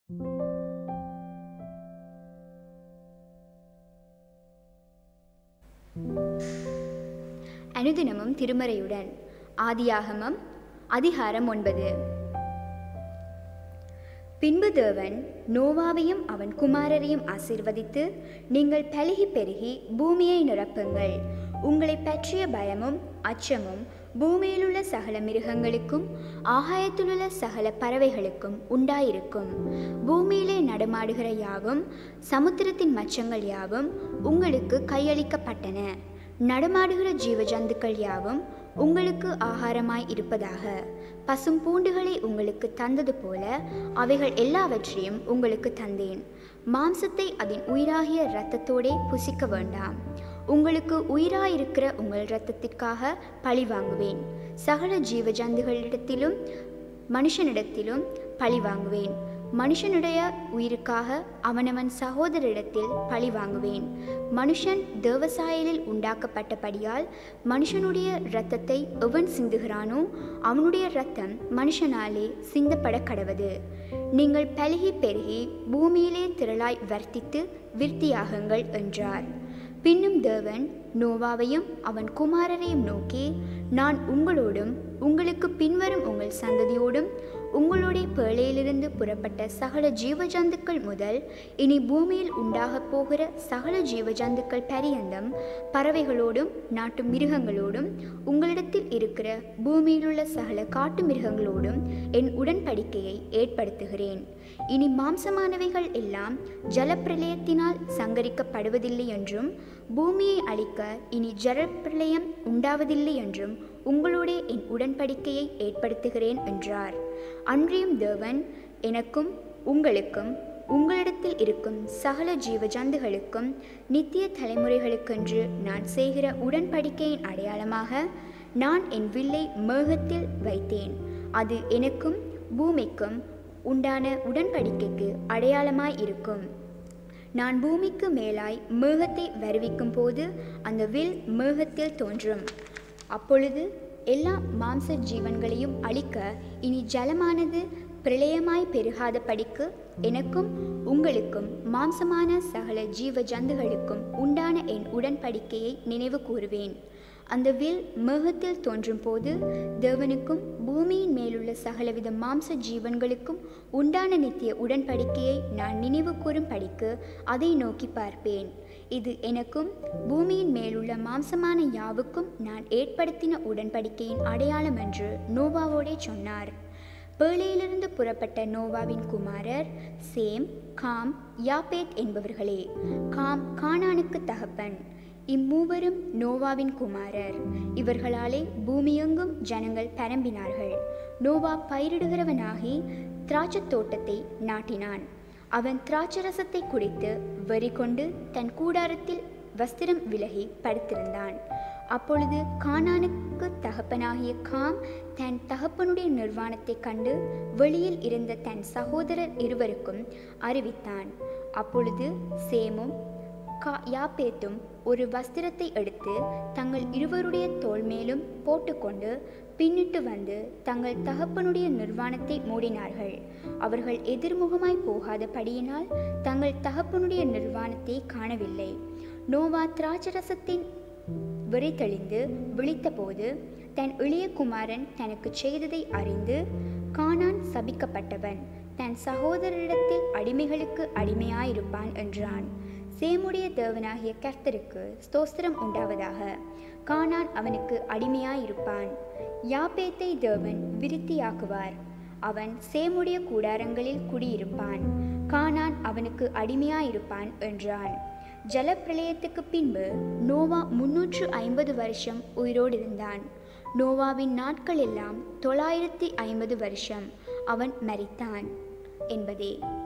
அனுதினமும் திருமறையுடன் ஆதியாகமம் அதிகாரம் ஒன்பது பின்பு தேவன் நோவாவையும் அவன் குமாரரையும் ஆசீர்வதித்து நீங்கள் பலுகி பெருகி பூமியை நிரப்புங்கள் உங்களை பற்றிய பயமும் அச்சமும் பூமியிலுள்ள சகல மிருகங்களுக்கும் ஆகாயத்திலுள்ள சகல பறவைகளுக்கும் உண்டாயிருக்கும் பூமியிலே நடமாடுகிற யாவும் சமுத்திரத்தின் மச்சங்கள் யாவும் உங்களுக்கு கையளிக்கப்பட்டன நடமாடுகிற ஜீவ ஜந்துக்கள் யாவும் உங்களுக்கு ஆகாரமாய் இருப்பதாக பசும் பூண்டுகளை உங்களுக்கு தந்தது போல அவைகள் எல்லாவற்றையும் உங்களுக்கு தந்தேன் மாம்சத்தை அதன் உயிராகிய இரத்தத்தோடே புசிக்க வேண்டாம் உங்களுக்கு உயிராயிருக்கிற உங்கள் இரத்தத்திற்காக பழி வாங்குவேன் சகல ஜீவ ஜந்துகளிடத்திலும் மனுஷனிடத்திலும் பழி வாங்குவேன் மனுஷனுடைய உயிருக்காக அவனவன் சகோதரிடத்தில் பழி வாங்குவேன் மனுஷன் தேவசாயலில் உண்டாக்கப்பட்டபடியால் மனுஷனுடைய இரத்தத்தை எவன் சிந்துகிறானோ அவனுடைய இரத்தம் மனுஷனாலே சிந்தப்பட கடவது நீங்கள் பலுகி பெருகி பூமியிலே திரளாய் வர்த்தித்து விருத்தியாகுங்கள் என்றார் பின்னும் தேவன் நோவாவையும் அவன் குமாரரையும் நோக்கி நான் உங்களோடும் உங்களுக்கு பின்வரும் உங்கள் சந்ததியோடும் உங்களுடைய பேழையிலிருந்து புறப்பட்ட சகல ஜீவஜந்துக்கள் முதல் இனி பூமியில் உண்டாகப் போகிற சகல ஜீவஜந்துக்கள் பரியந்தம் பறவைகளோடும் நாட்டு மிருகங்களோடும் உங்களிடத்தில் இருக்கிற பூமியிலுள்ள சகல காட்டு மிருகங்களோடும் என் உடன்படிக்கையை ஏற்படுத்துகிறேன் இனி மாம்சமானவைகள் எல்லாம் ஜலப்பிரளயத்தினால் சங்கரிக்கப்படுவதில்லை என்றும் பூமியை அழிக்க இனி ஜலப்பிரளயம் உண்டாவதில்லை என்றும் உங்களோட என் உடன்படிக்கையை ஏற்படுத்துகிறேன் என்றார் அன்றியும் தேவன் எனக்கும் உங்களுக்கும் உங்களிடத்தில் இருக்கும் சகல ஜீவ ஜந்துகளுக்கும் நித்திய தலைமுறைகளுக்கென்று நான் செய்கிற உடன்படிக்கையின் அடையாளமாக நான் என் வில்லை மேகத்தில் வைத்தேன் அது எனக்கும் பூமிக்கும் உண்டான உடன்படிக்கைக்கு அடையாளமாய் இருக்கும் நான் பூமிக்கு மேலாய் மேகத்தை வருவிக்கும் போது அந்த வில் மேகத்தில் தோன்றும் அப்பொழுது எல்லா மாம்ச ஜீவன்களையும் அழிக்க இனி ஜலமானது பிரளயமாய் பெருகாத படிக்கு எனக்கும் உங்களுக்கும் மாம்சமான சகல ஜீவ ஜந்துகளுக்கும் உண்டான என் உடன்படிக்கையை நினைவு கூறுவேன் அந்த வில் மேகத்தில் தோன்றும் போது தேவனுக்கும் பூமியின் மேலுள்ள சகலவித மாம்ச ஜீவன்களுக்கும் உண்டான நித்திய உடன்படிக்கையை நான் நினைவு கூறும் படிக்கு அதை நோக்கி பார்ப்பேன் இது எனக்கும் பூமியின் மேலுள்ள மாம்சமான யாவுக்கும் நான் ஏற்படுத்தின உடன்படிக்கையின் அடையாளம் என்று நோவாவோடே சொன்னார் பேழையிலிருந்து புறப்பட்ட நோவாவின் குமாரர் சேம் காம் யாபேத் என்பவர்களே காம் கானானுக்கு தகப்பன் இம்மூவரும் நோவாவின் குமாரர் இவர்களாலே பூமியெங்கும் ஜனங்கள் பரம்பினார்கள் நோவா பயிரிடுகிறவனாகி திராட்சத் தோட்டத்தை நாட்டினான் அவன் திராட்சரசத்தை குடித்து வெறி கொண்டு தன் கூடாரத்தில் வஸ்திரம் விலகி படுத்திருந்தான் அப்பொழுது கானானுக்கு தகப்பனாகிய காம் தன் தகப்பனுடைய நிர்வாணத்தை கண்டு வெளியில் இருந்த தன் சகோதரர் இருவருக்கும் அறிவித்தான் அப்பொழுது சேமும் கா யாப்பேத்தும் ஒரு வஸ்திரத்தை எடுத்து தங்கள் இருவருடைய தோள் மேலும் போட்டுக்கொண்டு பின்னிட்டு வந்து தங்கள் தகப்பனுடைய நிர்வாணத்தை மூடினார்கள் அவர்கள் எதிர்முகமாய் போகாதபடியினால் தங்கள் தகப்பனுடைய நிர்வாணத்தை காணவில்லை நோவா திராட்சரசத்தின் வெறி தெளிந்து விழித்தபோது தன் இளைய குமாரன் தனக்கு செய்ததை அறிந்து கானான் சபிக்கப்பட்டவன் தன் சகோதரரிடத்தில் அடிமைகளுக்கு அடிமையாயிருப்பான் என்றான் சேமுடைய தேவனாகிய கர்த்தருக்கு ஸ்தோத்திரம் உண்டாவதாக கானான் அவனுக்கு அடிமையாயிருப்பான் யாப்பேத்தை தேவன் விருத்தியாக்குவார் அவன் சேமுடைய கூடாரங்களில் குடியிருப்பான் கானான் அவனுக்கு அடிமையாயிருப்பான் என்றான் ஜலப்பிரளயத்துக்கு பின்பு நோவா முன்னூற்று ஐம்பது வருஷம் உயிரோடு இருந்தான் நோவாவின் நாட்கள் எல்லாம் தொள்ளாயிரத்தி ஐம்பது வருஷம் அவன் மரித்தான் என்பதே